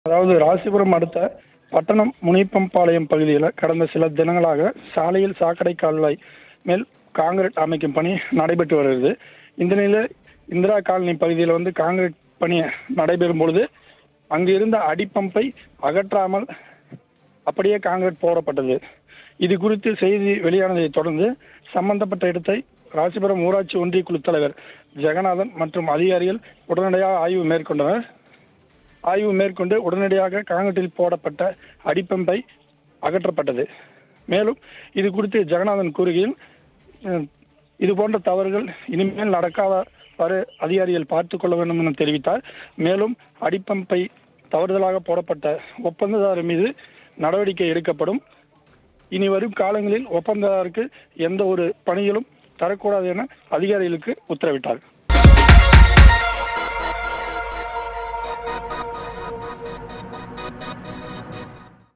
அதாவது ராசிபுரம் அடுத்த பட்டணம் முனிப்பம்பாளையம் பகுதியில் கடந்த சில தினங்களாக சாலையில் சாக்கடை கால்வாய் மேல் காங்கிரீட் அமைக்கும் பணி நடைபெற்று வருகிறது இந்த நிலையில் இந்திரா காலனி பகுதியில் வந்து காங்கிரீட் பணி நடைபெறும் பொழுது அங்கு இருந்த அடிப்பம்பை அகற்றாமல் அப்படியே காங்கிரீட் போடப்பட்டது இது குறித்து செய்தி வெளியானதை தொடர்ந்து சம்பந்தப்பட்ட இடத்தை ராசிபுரம் ஊராட்சி ஒன்றிய குழு தலைவர் ஜெகநாதன் மற்றும் அதிகாரிகள் உடனடியாக ஆய்வு மேற்கொண்டனர் ஆய்வு மேற்கொண்டு உடனடியாக காங்கிரீட்டில் போடப்பட்ட அடிப்பம்பை அகற்றப்பட்டது மேலும் இது குறித்து ஜெகநாதன் கூறுகையில் அஹ், இது போன்ற தவறுகள் இனிமேல் நடக்காதவாறு அதிகாரிகள் பார்த்து கொள்ள வேண்டும் என தெரிவித்தார் மேலும் அடிப்பம்பை தவறுதலாக போடப்பட்ட ஒப்பந்ததாரர் மீது நடவடிக்கை எடுக்கப்படும் இனி வரும் காலங்களில் ஒப்பந்ததாரருக்கு எந்த ஒரு பணிகளும் தரக்கூடாது என அதிகாரிகளுக்கு உத்தரவிட்டார்